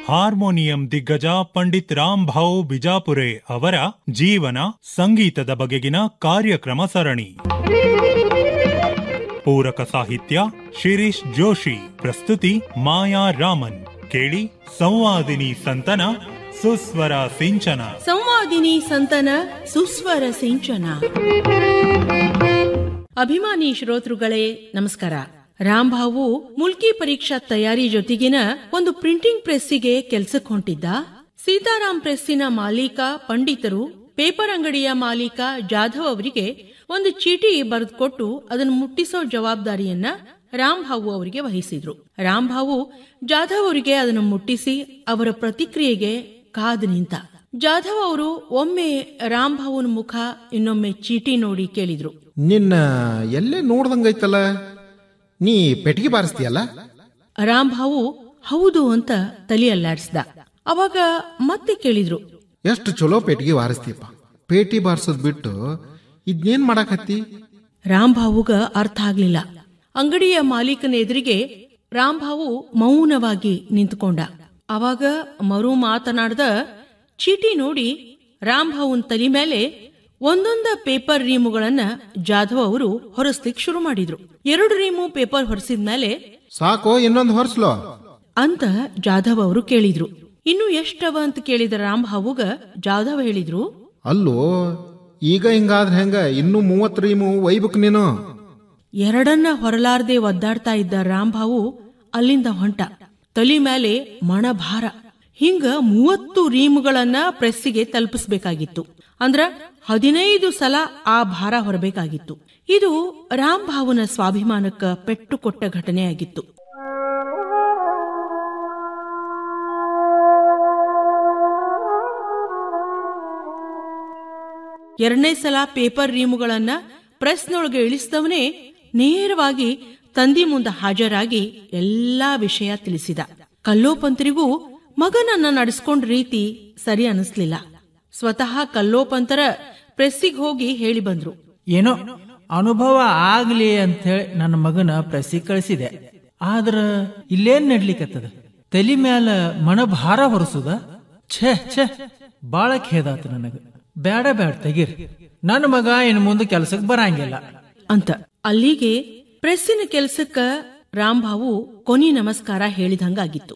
harmonium ದಿಗ್ಗಜ ಪಂಡಿತ್ ರಾಮ್ ಭಾವ್ ಬಿಜಾಪುರೆ ಅವರ ಜೀವನ ಸಂಗೀತದ ಬಗೆಗಿನ ಕಾರ್ಯಕ್ರಮ ಸರಣಿ ಪೂರಕ ಸಾಹಿತ್ಯ ಶಿರೀಶ್ ಜೋಶಿ ಪ್ರಸ್ತುತಿ ಮಾಯಾ ರಾಮನ್ ಕೇಳಿ ಸಂವಾದಿನಿ ಸಂತನ ಸುಸ್ವರ ಸಿಂಚನ ಸಂವಾದಿನಿ ಸಂತನ ಸುಸ್ವರ ಸಿಂಚನ ಅಭಿಮಾನಿ ಶ್ರೋತೃಗಳೇ ನಮಸ್ಕಾರ ರಾಂಭಾವು ಮುಲ್ಕಿ ಪರೀಕ್ಷಾ ತಯಾರಿ ಜೊತೆಗಿನ ಒಂದು ಪ್ರಿಂಟಿಂಗ್ ಪ್ರೆಸ್ಸಿಗೆ ಕೆಲ್ಸಕ್ಕೆ ಹೊಂಟಿದ್ದ ಸೀತಾರಾಮ್ ಪ್ರೆಸ್ಸಿನ ಮಾಲೀಕ ಪಂಡಿತರು ಪೇಪರ್ ಅಂಗಡಿಯ ಮಾಲೀಕ ಜಾಧವ್ ಅವರಿಗೆ ಒಂದು ಚೀಟಿ ಬರೆದುಕೊಟ್ಟು ಅದನ್ನು ಮುಟ್ಟಿಸೋ ಜವಾಬ್ದಾರಿಯನ್ನ ರಾಂಭಾವು ಅವರಿಗೆ ವಹಿಸಿದ್ರು ರಾಂಭಾವು ಜಾಧವ್ ಅವರಿಗೆ ಅದನ್ನು ಮುಟ್ಟಿಸಿ ಅವರ ಪ್ರತಿಕ್ರಿಯೆಗೆ ಕಾದು ನಿಂತ ಜಾಧವ್ ಅವರು ಒಮ್ಮೆ ರಾಂಭಾವುನ ಮುಖ ಇನ್ನೊಮ್ಮೆ ಚೀಟಿ ನೋಡಿ ಕೇಳಿದ್ರು ನಿನ್ನ ಎಲ್ಲೇ ನೋಡ್ದಂಗೈತಲ್ಲ ನೀ ಪೆಟ್ಟಿಗೆ ಬಾರಿಸ್ತೀಯಲ್ಲ ರಾಂಭಾವು ಹೌದು ಅಂತ ತಲೆ ಅಲ್ಲಾಡ್ಸ್ದ ಅವಾಗ ಮತ್ತೆ ಕೇಳಿದ್ರು ಎಷ್ಟು ಚಲೋ ಪೆಟ್ಟಿಗೆ ಬಾರಿಸ್ತೀಯಪ್ಪ ಪೇಟಿ ಬಾರಿಸೋದ್ ಬಿಟ್ಟು ಇದ್ನೇನ್ ಮಾಡಾಕತ್ತಿ ರಾಂಭಾವುಗ ಅರ್ಥ ಆಗ್ಲಿಲ್ಲ ಅಂಗಡಿಯ ಮಾಲೀಕನ ಎದುರಿಗೆ ರಾಂಭಾವು ಮೌನವಾಗಿ ನಿಂತುಕೊಂಡ ಅವಾಗ ಮರು ಮಾತನಾಡ್ದ ಚೀಟಿ ನೋಡಿ ರಾಂಭಾವುನ್ ತಲೆ ಮೇಲೆ ಒಂದೊಂದ ಪೇಪರ್ ರೀಮುಗಳನ್ನ ಜಾಧವ್ ಅವರು ಹೊರಸ್ಲಿಕ್ ಶುರು ಮಾಡಿದ್ರು ಎರಡು ರೀಮು ಪೇಪರ್ ಹೊರಸಿದ್ಮೇಲೆ ಸಾಕೋ ಇನ್ನೊಂದು ಹೊರ್ಸ್ಲೋ ಅಂತ ಜಾಧವ್ ಅವರು ಕೇಳಿದ್ರು ಇನ್ನು ಎಷ್ಟವ ಅಂತ ಕೇಳಿದ ರಾಂಭಾವುಗ ಜಾಧವ್ ಹೇಳಿದ್ರು ಅಲ್ಲೋ ಈಗ ಹಿಂಗಾದ್ರೆ ಹೆಂಗ ಇನ್ನು ಮೂವತ್ತು ರೀಮು ಒಯ್ಬೇಕು ನೀನು ಎರಡನ್ನ ಹೊರಲಾರ್ದೆ ಒದ್ದಾಡ್ತಾ ಇದ್ದ ರಾಂಭಾವು ಅಲ್ಲಿಂದ ಹೊಂಟ ತಲಿ ಮೇಲೆ ಮಣಭಾರ ಹಿಂಗ ಮೂವತ್ತು ರೀಮುಗಳನ್ನ ಪ್ರೆಸ್ಸಿಗೆ ತಲುಪಿಸ್ಬೇಕಾಗಿತ್ತು ಅಂದ್ರ ಹದಿನೈದು ಸಲ ಆ ಭಾರ ಹೊರಬೇಕಾಗಿತ್ತು ಇದು ರಾಂಭಾವುನ ಸ್ವಾಭಿಮಾನಕ್ಕ ಪೆಟ್ಟು ಕೊಟ್ಟ ಘಟನೆಯಾಗಿತ್ತು ಎರಡನೇ ಸಲ ಪೇಪರ್ ರೀಮುಗಳನ್ನ ಪ್ರೆಸ್ನೊಳಗೆ ಇಳಿಸಿದವನೇ ನೇರವಾಗಿ ತಂದಿ ಮುಂದೆ ಹಾಜರಾಗಿ ಎಲ್ಲಾ ವಿಷಯ ತಿಳಿಸಿದ ಕಲ್ಲೋಪಂತರಿಗೂ ಮಗನನ್ನ ನಡೆಸ್ಕೊಂಡ ರೀತಿ ಸರಿ ಅನಿಸ್ಲಿಲ್ಲ ಸ್ವತಃ ಕಲ್ಲೋಪಂತರ ಪ್ರೆಸ್ಸಿಗೆ ಹೋಗಿ ಹೇಳಿ ಬಂದ್ರು ಏನೋ ಅನುಭವ ಆಗ್ಲಿ ಅಂತ ಹೇಳಿ ನನ್ನ ಮಗನ ಪ್ರೆಸ್ಸಿಗೆ ಕಳಿಸಿದೆ ಆದ್ರ ಇಲ್ಲೇನ್ ನಡ್ಲಿಕತ್ತದ ತಲಿ ಮ್ಯಾಲ ಮಣ ಭಾರ ಹೊರಸುದ ಛೇ ಛೇ ಬಾಳ ಖೇದಾತ ನನಗ ಬ್ಯಾಡ ಬ್ಯಾಡ ತೆಗೀರ್ ನನ್ನ ಮಗ ಇನ್ ಮುಂದೆ ಕೆಲ್ಸಕ್ಕೆ ಬರಂಗಿಲ್ಲ ಅಂತ ಅಲ್ಲಿಗೆ ಪ್ರೆಸ್ಸಿನ ಕೆಲ್ಸಕ್ಕ ರಾಂಭಾವು ಕೊನಿ ನಮಸ್ಕಾರ ಹೇಳಿದಂಗಾಗಿತ್ತು